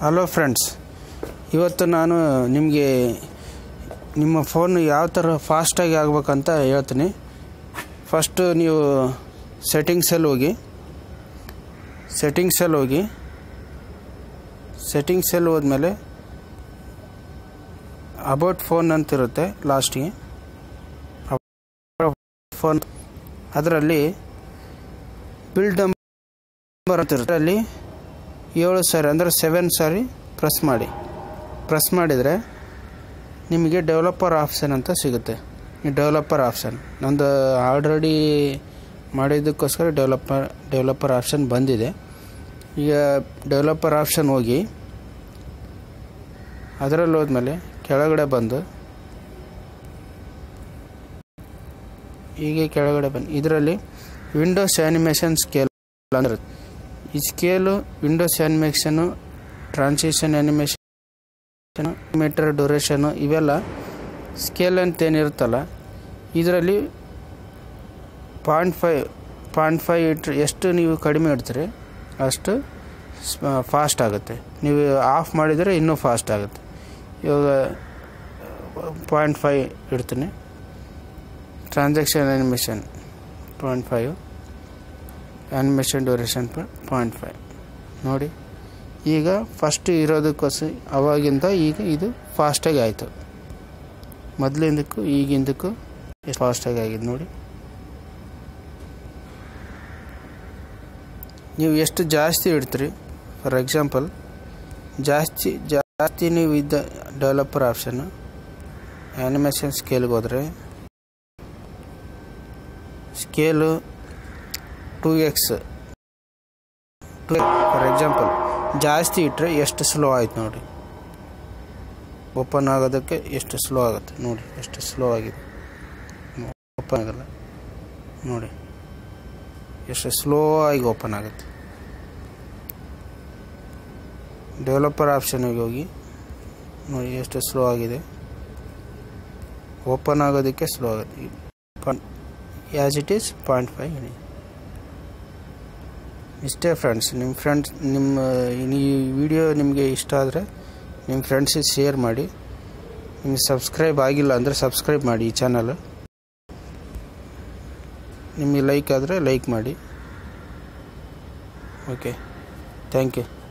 hello friends ಇವತ್ತು ನಾನು ನಿಮಗೆ ನಿಮ್ಮ ಫೋನ್ ಯಾವ ಥರ ಫಾಸ್ಟಾಗಿ ಆಗ್ಬೇಕಂತ ಹೇಳ್ತೀನಿ ಫಸ್ಟು ನೀವು ಸೆಟ್ಟಿಂಗ್ಸಲ್ಲಿ ಹೋಗಿ ಸೆಟ್ಟಿಂಗ್ಸಲ್ಲಿ ಹೋಗಿ ಸೆಟ್ಟಿಂಗ್ಸಲ್ಲಿ ಹೋದ್ಮೇಲೆ ಅಬೌಟ್ ಫೋನ್ ಅಂತ ಇರುತ್ತೆ ಲಾಸ್ಟಿಗೆ ಫೋನ್ ಅದರಲ್ಲಿ ಬಿಲ್ಡ್ ನಂಬರ್ ಅಂತ ಇರುತ್ತೆ ಅಲ್ಲಿ ಏಳು ಸಾರಿ ಅಂದರೆ ಸೆವೆನ್ ಸಾರಿ ಪ್ರೆಸ್ ಮಾಡಿ ಪ್ರೆಸ್ ಮಾಡಿದರೆ ನಿಮಗೆ ಡೆವಲಪರ್ ಆಪ್ಷನ್ ಅಂತ ಸಿಗುತ್ತೆ ಈ ಡೆವಲಪರ್ ಆಪ್ಷನ್ ನಂದು ಆಲ್ರೆಡಿ ಮಾಡಿದ್ದಕ್ಕೋಸ್ಕರ ಡೆವಲಪರ್ ಡೆವಲಪರ್ ಆಪ್ಷನ್ ಬಂದಿದೆ ಈಗ ಡೆವಲಪರ್ ಆಪ್ಷನ್ ಹೋಗಿ ಅದರಲ್ಲಿ ಹೋದ್ಮೇಲೆ ಕೆಳಗಡೆ ಬಂದು ಹೀಗೆ ಕೆಳಗಡೆ ಬಂದು ಇದರಲ್ಲಿ ವಿಂಡೋಸ್ ಆ್ಯನಿಮೇಷನ್ ಸ್ಕೇಲ್ ಅಂದ್ರೆ ಈ scale windows animation transition animation meter duration ಇವೆಲ್ಲ ಸ್ಕೇಲ್ ಅಂತ ಏನಿರುತ್ತಲ್ಲ ಇದರಲ್ಲಿ ಪಾಯಿಂಟ್ ಫೈ ಪಾಯಿಂಟ್ ಫೈ ಇಟ್ರೆ ಎಷ್ಟು ನೀವು ಕಡಿಮೆ ಇಡ್ತೀರಿ ಅಷ್ಟು ಫಾಸ್ಟ್ ಆಗುತ್ತೆ ನೀವು ಆಫ್ ಮಾಡಿದರೆ ಇನ್ನೂ ಫಾಸ್ಟ್ ಆಗುತ್ತೆ ಇವಾಗ ಪಾಯಿಂಟ್ ಫೈ ಇಡ್ತೀನಿ transaction animation point five animation duration point five ನೋಡಿ ಈಗ ಫಸ್ಟ್ ಇರೋದಕ್ಕೋಸ್ಕರ ಅವಾಗಿಂದ ಈಗ ಇದು ಫಾಸ್ಟಾಗಿ ಆಯಿತು ಮೊದಲಿಂದಕ್ಕೂ ಈಗಿಂದಕ್ಕೂ ಎಷ್ಟು ಫಾಸ್ಟಾಗಿ ಆಗಿದೆ ನೋಡಿ ನೀವು ಎಷ್ಟು ಜಾಸ್ತಿ ಇಡ್ತೀರಿ ಫಾರ್ ಎಕ್ಸಾಂಪಲ್ ಜಾಸ್ತಿ ಜಾಸ್ತಿ ನೀವು ಇದ್ದ ಡೆವಲಪರ್ ಆಪ್ಷನ್ನು ಆ್ಯನಿಮೇಷನ್ ಸ್ಕೇಲ್ಗೆ ಹೋದರೆ scale two x to for example ಜಾಸ್ತಿ ಇಟ್ಟರೆ ಎಷ್ಟು ಸ್ಲೋ ಆಯ್ತು ನೋಡಿ ಓಪನ್ ಆಗೋದಕ್ಕೆ ಎಷ್ಟು ಸ್ಲೋ ಆಗುತ್ತೆ ನೋಡಿ ಎಷ್ಟು ಸ್ಲೋ ಆಗಿದೆ ಓಪನ್ ಆಗಲ್ಲ ನೋಡಿ ಎಷ್ಟು ಸ್ಲೋ ಆಗಿ ಓಪನ್ ಆಗುತ್ತೆ ಡೆವಲಪರ್ ಆಪ್ಷನ್ಗೆ ಹೋಗಿ ನೋಡಿ ಎಷ್ಟು ಸ್ಲೋ ಆಗಿದೆ ಓಪನ್ ಆಗೋದಕ್ಕೆ ಸ್ಲೋ ಆಗುತ್ತೆ as it is point five ಹೇಳಿ ಇಷ್ಟೇ ಫ್ರೆಂಡ್ಸ್ ನಿಮ್ಮ ಫ್ರೆಂಡ್ಸ್ ನಿಮ್ಮ ಈ ವಿಡಿಯೋ ನಿಮಗೆ ಇಷ್ಟ ಆದರೆ ನಿಮ್ಮ ಫ್ರೆಂಡ್ಸಿಗೆ ಶೇರ್ ಮಾಡಿ ನಿಮಗೆ ಸಬ್ಸ್ಕ್ರೈಬ್ ಆಗಿಲ್ಲ ಅಂದರೆ ಸಬ್ಸ್ಕ್ರೈಬ್ ಮಾಡಿ ಈ ಚಾನಲ್ ನಿಮಗೆ ಲೈಕ್ ಆದರೆ ಲೈಕ್ ಮಾಡಿ ಓಕೆ ಥ್ಯಾಂಕ್ ಯು